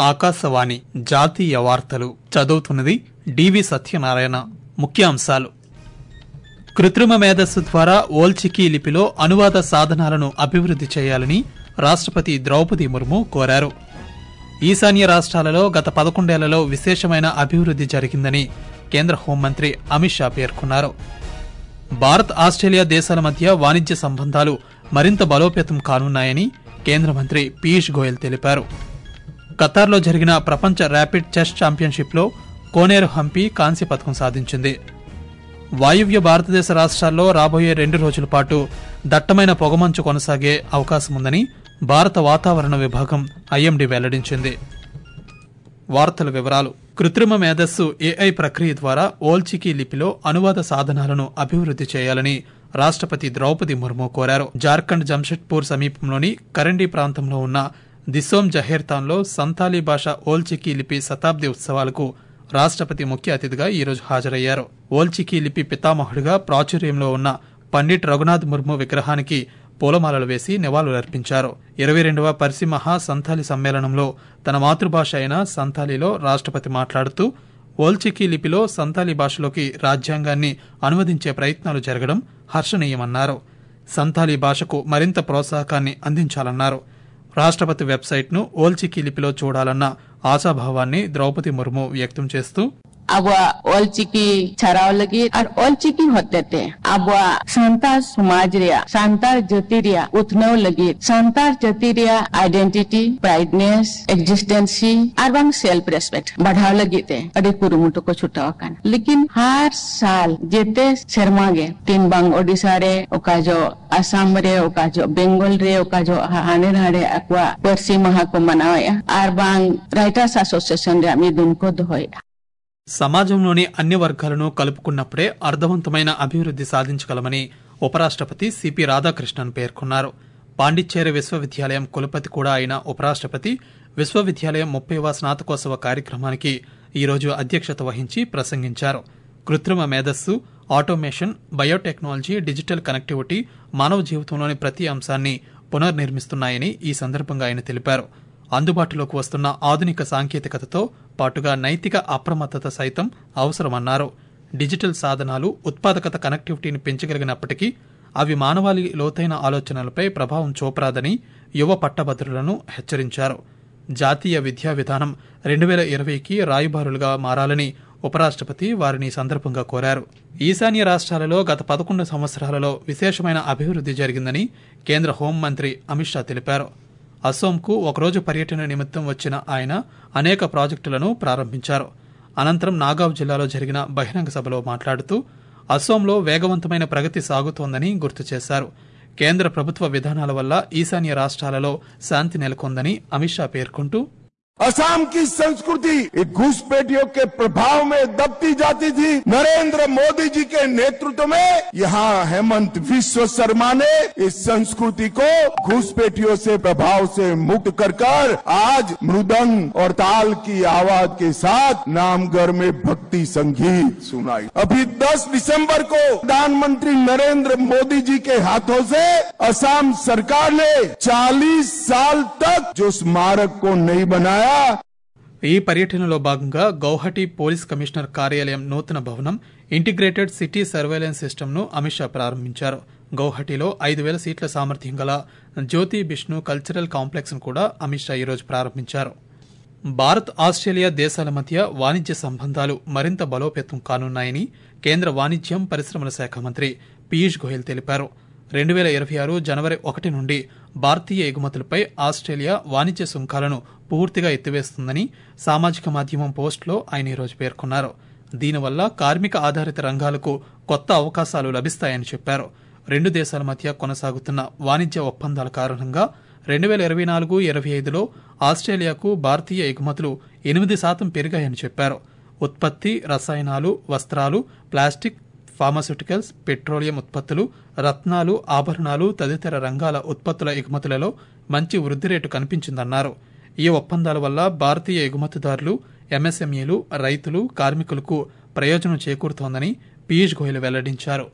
ఆకాశవాణి జాతీయ వార్తలు చదువుతున్నది డివి సత్యనారాయణ ముఖ్యాంశాలు కృత్రిమ మేధస్సు ద్వారా ఓల్చికీ లిపిలో అనువాద సాధనాలను అభివృద్ధి చేయాలని రాష్ట్రపతి ద్రౌపది ముర్ము కోరారు ఈశాన్య రాష్ట్రాలలో గత పదకొండేళ్లలో విశేషమైన అభివృద్ధి జరిగిందని కేంద్ర హోంమంత్రి అమిత్ షా పేర్కొన్నారు భారత్ ఆస్ట్రేలియా దేశాల మధ్య వాణిజ్య సంబంధాలు మరింత బలోపేతం కానున్నాయని కేంద్ర మంత్రి పీయూష్ గోయల్ తెలిపారు ఖతార్లో జరిగిన ప్రపంచ ర్యాపిడ్ చెస్ ఛాంపియన్షిప్లో కోనేరు హంపి కాంస్య పథకం సాధించింది వాయువ్య భారతదేశ రాష్ట్రాల్లో రాబోయే రెండు రోజుల పాటు దట్టమైన పొగమంచు కొనసాగే అవకాశం ఉందని భారత వాతావరణ విభాగం ఐఎండీ వెల్లడించింది వార్తల వివరాలు కృత్రిమ మేధస్సు ఏఐ ప్రక్రియ ద్వారా ఓల్చికి లిపిలో అనువాద సాధనాలను అభివృద్ధి చేయాలని రాష్ట్రపతి ద్రౌపది ముర్ము కోరారు జార్ఖండ్ జంషెడ్పూర్ సమీపంలోని కరండి ప్రాంతంలో ఉన్న దిసోం జహేర్తాన్లో సంతాలీ భాష ఓల్చికి లిపి శతాబ్ది ఉత్సవాలకు రాష్ట్రపతి ముఖ్య అతిథిగా ఈరోజు హాజరయ్యారు ఓల్చికి లిపి పితామహుడిగా ప్రాచుర్యంలో ఉన్న పండిట్ రఘునాథ్ ముర్ము విగ్రహానికి పూలమాలలు వేసి నివాళులర్పించారు ఇరవై రెండవ పరిసిమహా సంతాలి సమ్మేళనంలో తన మాతృభాష అయిన సంతాలీలో రాష్ట్రపతి మాట్లాడుతూ ఓల్చికి లిపిలో సంతాలి భాషలోకి రాజ్యాంగాన్ని అనువదించే ప్రయత్నాలు జరగడం హర్షణీయమన్నారు సంతాలి భాషకు మరింత ప్రోత్సాహకాన్ని అందించాలన్నారు రాష్ట్రపతి వెబ్సైట్ను ఓల్చికి లిపిలో చూడాలన్న ఆశాభావాన్ని ద్రౌపది ముర్ము వ్యక్తం చేస్తూ abuwa olchiki charaw lagi আর olchiki হতেতে abuwa santar সমাজ রিয়া santar জাতি রিয়া উতনাও লাগি santar জাতি রিয়া আইডেন্টিটি প্রাইডনেস এক্সিস্টেন্সি আর বাং সেলফ রেসপেক্ট बढ़ाव लगी थे अरे कुरुमुटो को छुटाव कान लेकिन हर साल जेते शर्मा गे तीन बांग ओडिशा रे ओका जो आसाम रे ओका जो बेंगल रे ओका जो हाने हाड़े अक्वा परसी महा को मनावे আর বাং রাইটার্স অ্যাসোসিয়েশন রে আমি দুনকো দোয় సమాజంలోని అన్ని వర్గాలను కలుపుకున్నప్పుడే అర్థవంతమైన అభివృద్ధి సాధించగలమని ఉపరాష్ట్రపతి సిపి రాధాకృష్ణన్ పేర్కొన్నారు పాండిచ్చేరి విశ్వవిద్యాలయం కులపతి కూడా అయిన ఉపరాష్ట్రపతి విశ్వవిద్యాలయం ముప్పైవ స్నాతకోత్సవ కార్యక్రమానికి ఈరోజు అధ్యక్షత వహించి ప్రసంగించారు కృత్రిమ మేధస్సు ఆటోమేషన్ బయోటెక్నాలజీ డిజిటల్ కనెక్టివిటీ మానవ జీవితంలోని ప్రతి అంశాన్ని పునర్నిర్మిస్తున్నాయని ఈ సందర్భంగా ఆయన తెలిపారు అందుబాటులోకి వస్తున్న ఆధునిక సాంకేతికతతో పాటుగా నైతిక అప్రమత్తత సైతం అవసరమన్నారు డిజిటల్ సాధనాలు ఉత్పాదకత కనెక్టివిటీని పెంచగలిగినప్పటికీ అవి మానవాళి లోతైన ఆలోచనలపై ప్రభావం చూపరాదని యువ పట్టభద్రులను హెచ్చరించారు జాతీయ విద్యా విధానం రెండు వేల ఇరవైకి రాయబారులుగా మారాలని ఉపరాష్ట్రపతి వారిని ఈ సందర్భంగా కోరారు ఈశాన్య రాష్ట్రాలలో గత పదకొండు సంవత్సరాలలో విశేషమైన అభివృద్ధి జరిగిందని కేంద్ర హోంమంత్రి అమిత్ షా తెలిపారు అసోంకు ఒకరోజు పర్యటన నిమిత్తం వచ్చిన ఆయన అనేక ప్రాజెక్టులను ప్రారంభించారు అనంతరం నాగావ్ జిల్లాలో జరిగిన బహిరంగ సభలో మాట్లాడుతూ అసోంలో వేగవంతమైన ప్రగతి సాగుతోందని గుర్తు చేశారు కేంద్ర ప్రభుత్వ విధానాల వల్ల ఈశాన్య రాష్ట్రాలలో శాంతి నెలకొందని అమిత్ షా పేర్కొంటూ असम की संस्कृति एक घुसपैठियों के प्रभाव में दबती जाती थी नरेंद्र मोदी जी के नेतृत्व में यहाँ हेमंत विश्व शर्मा ने इस संस्कृति को घुसपैठियों से प्रभाव से मुक्त कर कर आज मृदंग और ताल की आवाज के साथ नामगर में भक्ति संगीत सुनाई अभी 10 दिसंबर को प्रधानमंत्री नरेंद्र मोदी जी के हाथों से असम सरकार ने 40 साल तक जो स्मारक को नहीं बनाया ఈ పర్యటనలో భాగంగా గౌహటి పోలీస్ కమిషనర్ కార్యాలయం నూతన భవనం ఇంటిగ్రేటెడ్ సిటీ సర్వేలెన్స్ సిస్టమ్ను అమిత్ షా ప్రారంభించారు గౌహటిలో ఐదు వేల సీట్ల సామర్థ్యం గల జ్యోతి బిష్ణు కల్చరల్ కాంప్లెక్స్ ను కూడా అమిత్ షా ఈరోజు ప్రారంభించారు భారత్ ఆస్ట్రేలియా దేశాల మధ్య వాణిజ్య సంబంధాలు మరింత బలోపేతం కానున్నాయని కేంద్ర వాణిజ్యం పరిశ్రమల శాఖ మంత్రి పీయూష్ గోయల్ తెలిపారు రెండు వేల ఇరవై ఆరు జనవరి ఒకటి నుండి భారతీయ ఎగుమతులపై ఆస్ట్రేలియా వాణిజ్య సుంకాలను పూర్తిగా ఎత్తివేస్తుందని సామాజిక మాధ్యమం పోస్టులో ఆయన ఈరోజు పేర్కొన్నారు దీనివల్ల కార్మిక ఆధారిత రంగాలకు కొత్త అవకాశాలు లభిస్తాయని చెప్పారు రెండు దేశాల మధ్య కొనసాగుతున్న వాణిజ్య ఒప్పందాల కారణంగా రెండు వేల ఇరవై నాలుగు ఇరవై ఐదులో ఆస్ట్రేలియాకు భారతీయ ఎగుమతులు ఎనిమిది శాతం పెరిగాయని చెప్పారు ఉత్పత్తి రసాయనాలు వస్త్రాలు ప్లాస్టిక్ ఫార్మాస్యూటికల్స్ పెట్రోలియం ఉత్పత్తులు రత్నాలు ఆభరణాలు తదితర రంగాల ఉత్పత్తుల ఎగుమతులలో మంచి వృద్ధి రేటు కనిపించిందన్నారు ఈ ఒప్పందాల వల్ల భారతీయ ఎగుమతిదారులు ఎంఎస్ఎంఈలు రైతులు కార్మికులకు ప్రయోజనం చేకూరుతోందని పీయూష్ గోయల్ వెల్లడించారు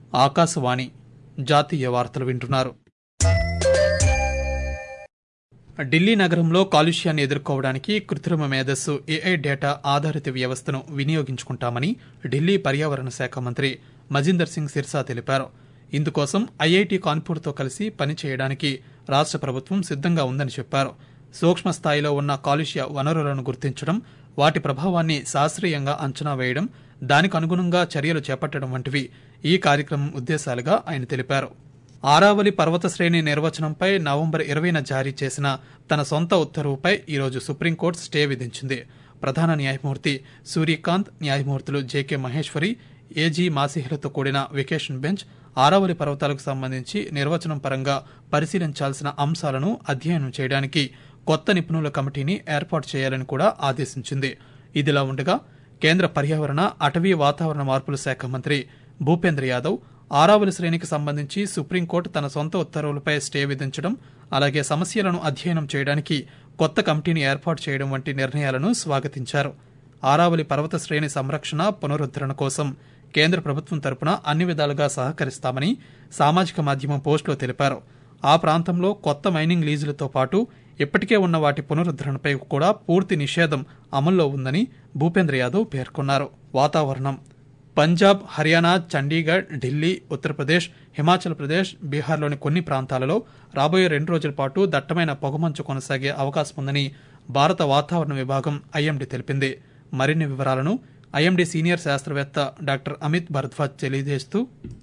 ఆకాశవాణి జాతీయ వార్తలు వింటున్నారు ఢిల్లీ నగరంలో కాలుష్యాన్ని ఎదుర్కోవడానికి కృత్రిమ మేధస్సు ఏఐ డేటా ఆధారిత వ్యవస్థను వినియోగించుకుంటామని ఢిల్లీ పర్యావరణ శాఖ మంత్రి మజిందర్ సింగ్ సిర్సా తెలిపారు ఇందుకోసం ఐఐటి కాన్పూర్తో కలిసి పనిచేయడానికి రాష్ట్ర ప్రభుత్వం సిద్ధంగా ఉందని చెప్పారు సూక్ష్మ స్థాయిలో ఉన్న కాలుష్య వనరులను గుర్తించడం వాటి ప్రభావాన్ని శాస్త్రీయంగా అంచనా వేయడం దానికి అనుగుణంగా చర్యలు చేపట్టడం వంటివి ఈ కార్యక్రమం ఉద్దేశాలుగా ఆయన తెలిపారు ఆరావలి పర్వత శ్రేణి నిర్వచనంపై నవంబర్ ఇరవైన జారీ చేసిన తన సొంత ఉత్తర్వుపై ఈరోజు సుప్రీంకోర్టు స్టే విధించింది ప్రధాన న్యాయమూర్తి సూర్యకాంత్ న్యాయమూర్తులు జేకే మహేశ్వరి ఏజీ మాసిహ్లతో కూడిన వెకేషన్ బెంచ్ ఆరావలి పర్వతాలకు సంబంధించి నిర్వచనం పరంగా పరిశీలించాల్సిన అంశాలను అధ్యయనం చేయడానికి కొత్త నిపుణుల కమిటీని ఏర్పాటు చేయాలని కూడా ఆదేశించింది ఇదిలా ఉండగా కేంద్ర పర్యావరణ అటవీ వాతావరణ మార్పుల శాఖ మంత్రి భూపేంద్ర యాదవ్ ఆరావలి శ్రేణికి సంబంధించి సుప్రీంకోర్టు తన సొంత ఉత్తర్వులపై స్టే విధించడం అలాగే సమస్యలను అధ్యయనం చేయడానికి కొత్త కమిటీని ఏర్పాటు చేయడం వంటి నిర్ణయాలను స్వాగతించారు ఆరావలి పర్వత శ్రేణి సంరక్షణ పునరుద్దరణ కోసం కేంద్ర ప్రభుత్వం తరపున అన్ని విధాలుగా సహకరిస్తామని సామాజిక మాధ్యమం పోస్టులో తెలిపారు ఆ ప్రాంతంలో కొత్త మైనింగ్ లీజులతో పాటు ఇప్పటికే ఉన్న వాటి పునరుద్దరణపై కూడా పూర్తి నిషేధం అమల్లో ఉందని భూపేంద్ర యాదవ్ పేర్కొన్నారు వాతావరణం పంజాబ్ హర్యానా చండీగఢ్ ఢిల్లీ ఉత్తరప్రదేశ్ హిమాచల్ ప్రదేశ్ బీహార్లోని కొన్ని ప్రాంతాలలో రాబోయే రెండు రోజుల పాటు దట్టమైన పొగమంచు కొనసాగే అవకాశం ఉందని భారత వాతావరణ విభాగం ఐఎండీ తెలిపింది మరిన్ని వివరాలను ఐఎండీ సీనియర్ శాస్త్రవేత్త డాక్టర్ అమిత్ భరద్వాజ్ తెలియజేస్తూ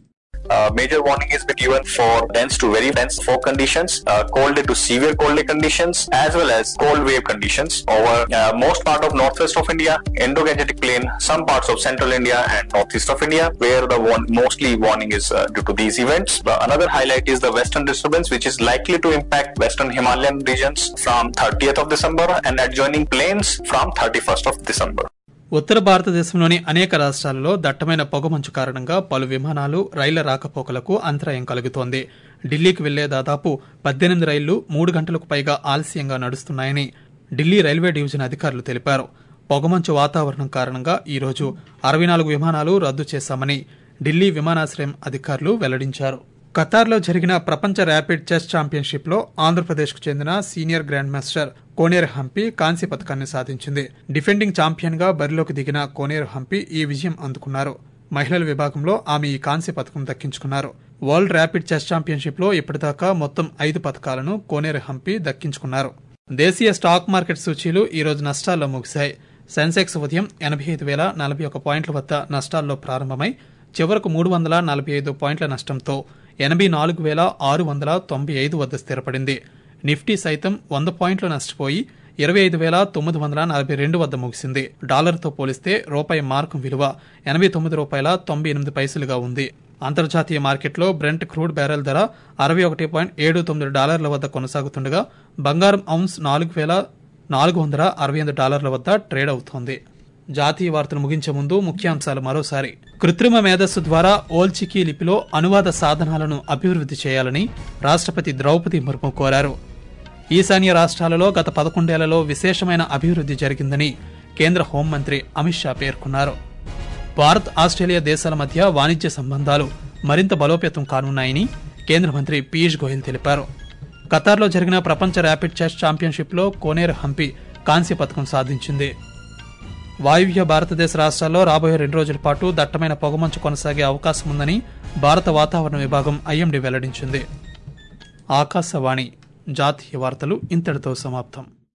Uh, major warning has been given for dense to very dense fog conditions, uh, cold to severe cold conditions, as well as cold wave conditions over uh, most part of northwest of India, Indo-Gangetic Plain, some parts of central India and northeast of India, where the warn- mostly warning is uh, due to these events. Uh, another highlight is the western disturbance, which is likely to impact western Himalayan regions from 30th of December and adjoining plains from 31st of December. ఉత్తర భారతదేశంలోని అనేక రాష్ట్రాలలో దట్టమైన పొగమంచు కారణంగా పలు విమానాలు రైళ్ల రాకపోకలకు అంతరాయం కలుగుతోంది ఢిల్లీకి వెళ్లే దాదాపు పద్దెనిమిది రైళ్లు మూడు గంటలకు పైగా ఆలస్యంగా నడుస్తున్నాయని ఢిల్లీ రైల్వే డివిజన్ అధికారులు తెలిపారు పొగమంచు వాతావరణం కారణంగా ఈ రోజు అరవై నాలుగు విమానాలు రద్దు చేశామని ఢిల్లీ విమానాశ్రయం అధికారులు వెల్లడించారు ఖతార్లో జరిగిన ప్రపంచ ర్యాపిడ్ చెస్ ఛాంపియన్షిప్ లో ఆంధ్రప్రదేశ్కు చెందిన senior grand master Koneru Humpy కాంస్య పథకాన్ని సాధించింది డిఫెండింగ్ ఛాంపియన్ గా బరిలోకి దిగిన కోనేరు హంపి ఈ విజయం అందుకున్నారు మహిళల విభాగంలో ఆమె ఈ కాంస్య పథకం దక్కించుకున్నారు వరల్డ్ ర్యాపిడ్ చెస్ ఛాంపియన్షిప్ లో ఇప్పటిదాకా మొత్తం ఐదు పథకాలను కోనేరు హంపి దక్కించుకున్నారు దేశీయ స్టాక్ మార్కెట్ సూచీలు ఈ రోజు నష్టాల్లో ముగిశాయి సెన్సెక్స్ ఉదయం ఎనభై ఐదు వేల నలభై ఒక పాయింట్ల వద్ద నష్టాల్లో ప్రారంభమై చివరకు మూడు వందల నలభై ఐదు పాయింట్ల నష్టంతో ఎనభై నాలుగు వేల ఆరు వందల తొంభై ఐదు వద్ద స్థిరపడింది నిఫ్టీ సైతం వంద పాయింట్లు నష్టపోయి ఇరవై ఐదు వేల తొమ్మిది వందల నలభై రెండు వద్ద ముగిసింది డాలర్తో పోలిస్తే రూపాయి మార్కు విలువ ఎనభై తొమ్మిది రూపాయల తొంభై ఎనిమిది పైసలుగా ఉంది అంతర్జాతీయ మార్కెట్లో బ్రెంట్ క్రూడ్ బ్యారెల్ ధర అరవై ఒకటి పాయింట్ ఏడు తొమ్మిది డాలర్ల వద్ద కొనసాగుతుండగా బంగారం ఔన్స్ నాలుగు వేల నాలుగు వందల అరవై ఎనిమిది డాలర్ల వద్ద ట్రేడ్ అవుతోంది జాతీయ వార్తలు ముగించే ముందు ముఖ్యాంశాలు మరోసారి కృత్రిమ మేధస్సు ద్వారా ఓల్చికి లిపిలో అనువాద సాధనాలను అభివృద్ధి చేయాలని రాష్ట్రపతి ద్రౌపది ముర్ము కోరారు ఈశాన్య రాష్ట్రాలలో గత పదకొండేళ్లలో విశేషమైన అభివృద్ధి జరిగిందని కేంద్ర హోంమంత్రి అమిత్ షా పేర్కొన్నారు భారత్ ఆస్ట్రేలియా దేశాల మధ్య వాణిజ్య సంబంధాలు మరింత బలోపేతం కానున్నాయని కేంద్ర మంత్రి పీయూష్ గోయల్ తెలిపారు ఖతార్లో జరిగిన ప్రపంచ ర్యాపిడ్ చెస్ ఛాంపియన్షిప్లో కోనేరు హంపి కాంస్య పథకం సాధించింది వాయువ్య భారతదేశ రాష్ట్రాల్లో రాబోయే రెండు రోజుల పాటు దట్టమైన పొగమంచు కొనసాగే అవకాశం ఉందని భారత వాతావరణ విభాగం ఐఎండీ వెల్లడించింది ఆకాశవాణి జాతీయ వార్తలు ఇంతటితో సమాప్తం